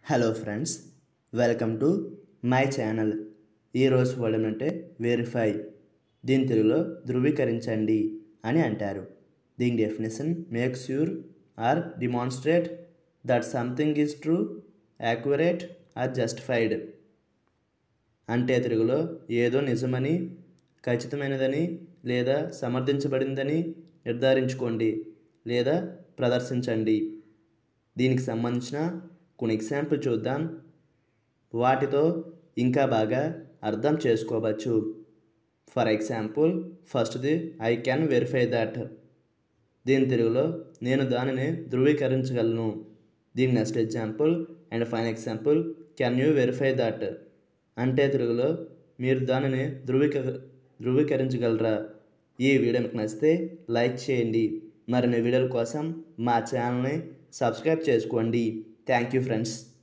hello friends welcome to my channel ఈరోజు word అంటే verify దీని తెలుగులో ధృవీకరించండి అని అంటారు దీని definition make sure or demonstrate that something is true accurate or justified అంటే తెలుగులో ఏదో నిజమని ఖచ్చితమైనదని లేదా సమర్థించబడిందని నిర్ధారించుకోండి లేదా ప్రదర్శించండి దీనికి సంబంధించిన కొన్ని ఎగ్జాంపుల్ చూద్దాం వాటితో ఇంకా బాగా అర్థం చేసుకోవచ్చు ఫర్ ఎగ్జాంపుల్ ఫస్ట్ది ఐ క్యాన్ వెరిఫై దట్ దీని తెలుగులో నేను దానిని ధృవీకరించగలను దీని next example and fine example can you verify that అంటే తెలుగులో మీరు దానిని ధృవీక ధృవీకరించగలరా ఈ వీడియో మీకు నచ్చితే లైక్ చేయండి మరిన్ని వీడియోల కోసం మా ఛానల్ని సబ్స్క్రైబ్ చేసుకోండి థ్యాంక్ యూ ఫ్రెండ్స్